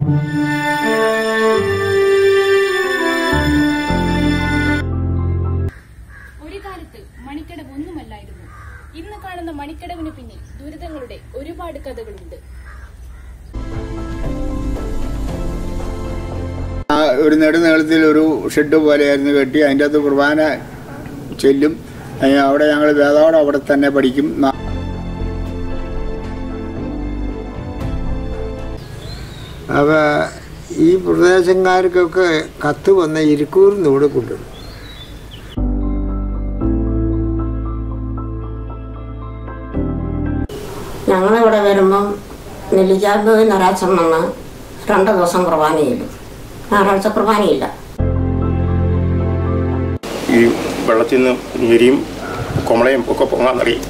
ഒരു കാലത്ത് മണിക്കടവ് ഒന്നുമല്ലായിരുന്നു ഇന്ന് കാണുന്ന മണിക്കടവിന് പിന്നിൽ ദുരിതങ്ങളുടെ ഒരുപാട് കഥകളുണ്ട് ആ ഒരു നെടുനീളത്തിൽ ഒരു ഷെഡ് പോലെയായിരുന്നു കെട്ടി അതിൻ്റെ അകത്ത് കുർബാന ചെല്ലും അതിന് അവിടെ ഞങ്ങൾ വേദോടെ അവിടെ തന്നെ പഠിക്കും ന- അപ്പോൾ ഈ പ്രദേശക്കാർക്കൊക്കെ കത്ത് വന്ന ഇരിക്കൂറിന്ന് ഇവിടെ കൊണ്ടുവരും ഞങ്ങളിവിടെ വരുമ്പം നെല്ലിക്കാമ്പ് ഞായറാഴ്ച വന്ന് രണ്ട് ദിവസം കുർബാനയില്ല ഞായറാഴ്ച കുർബാനയില്ല ഈ വെള്ളത്തിൽ നിന്ന് ഞെരിയും കുമളയും ഒക്കെ പൊങ്ങാൻ തുടങ്ങി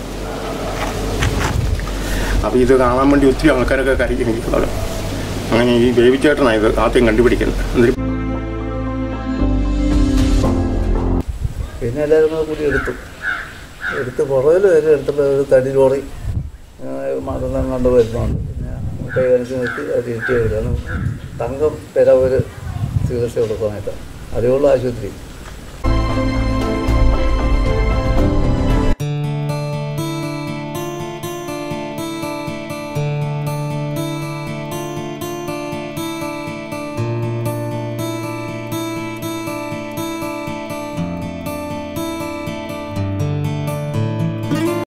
അപ്പോൾ ഇത് കാണാൻ വേണ്ടി ഒത്തിരി ആൾക്കാരൊക്കെ കരയ്ക്ക് നിൽക്കുന്നത് അങ്ങനെ ഈ ബേബിച്ചേട്ടനാണ് ഇത് ആദ്യം കണ്ടുപിടിക്കുന്നത് എന്നിട്ട് പിന്നെ എല്ലാവരും കൂടെ കൂടി എടുത്തു എടുത്ത് പുറകിൽ വരെ എടുത്തപ്പോൾ ഒരു തടി ലോറി മരണം കണ്ട് വരുന്നുണ്ട് പിന്നെ കൈ കാണിച്ച് നിർത്തി അത് ഇരിക്കുകയാണ് തങ്കം പെര ഒരു ചികിത്സ കൊടുക്കാനായിട്ടാണ് അതേയുള്ള ആശുപത്രി